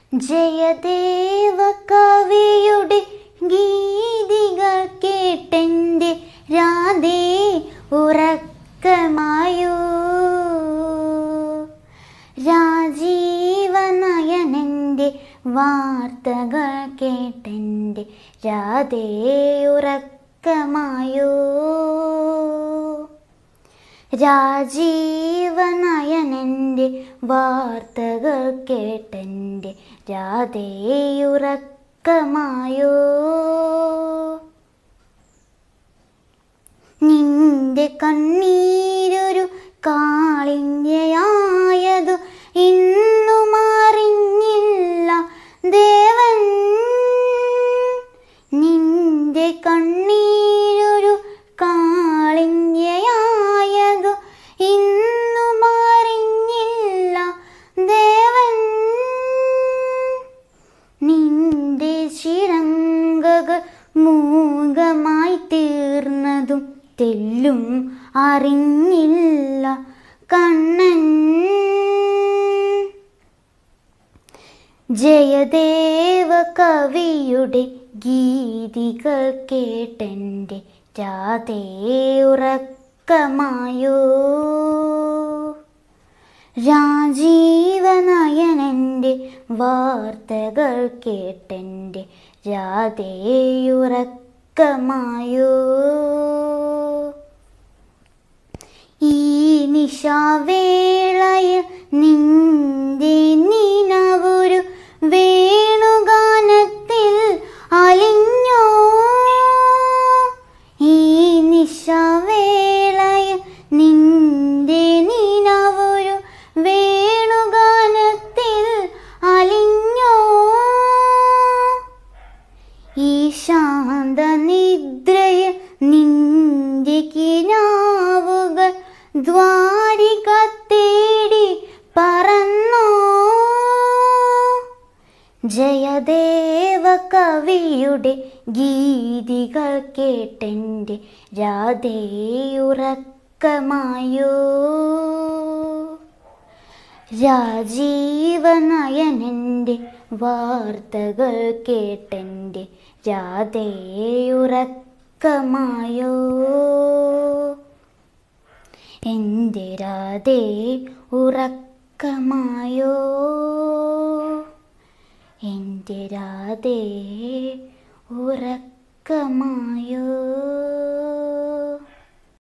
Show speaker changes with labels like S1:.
S1: ജയദേവ കവിയുടെ ഗീതികൾ കേട്ടെൻ്റെ രാധേ ഉറക്കമായോ രാജീവനയനൻ്റെ വാർത്തകൾ കേട്ടെൻ്റെ രാധേ ഉറക്കമായോ രാജീവനയനൻ്റെ വാർത്തകൾ കേട്ടെൻ്റെ രാധേയുറക്കമായോ നിന്റെ കണ്ണീരൊരു കാളിഞ്ഞയായതു ഇന്നും അറിഞ്ഞില്ല ദേവൻ നിന്റെ കണ്ണീരൊരു കാളിഞ്ഞയായതു ഇന്നും അറിഞ്ഞില്ല ദേവൻ നിന്റെ ചിരങ്കകൾ മൂകമായി തീർന്നതും തെല്ലും അറിഞ്ഞില്ല കണ്ണൻ ജയദേവ കവിയുടെ ഗീതികൾ കേട്ടെൻ്റെ രാധേ ഉറക്കമായോ രാജീവനയനൻ്റെ വാർത്തകൾ കേട്ടെൻ്റെ രാധേയുറക്കമായോ ഈ നിശാവേളയിൽ നിന്റെ നിനവൊരു വേണുഗാനത്തിൽ അലിഞ്ഞോ ഈ നിശാവേളയിൽ നിന്റെ നിനവൊരു വേണുഗാനത്തിൽ അലിഞ്ഞോ ഈ ശാന്ത നിദ്രയിൽ നിന്റെ കിനാവുകൾ ദ്വാരിക തേടി പറന്നോ ജയദേവ കവിയുടെ ഗീതികൾ കേട്ടെൻ്റെ രാധേയുറക്കമായോ രാജീവനയനൻ്റെ വാർത്തകൾ കേട്ടെൻ്റെ രാധേയുറക്കമായോ എൻ്റെ രാധേ ഉറക്കമായോ എൻ്റെ രാധേ ഉറക്കമായോ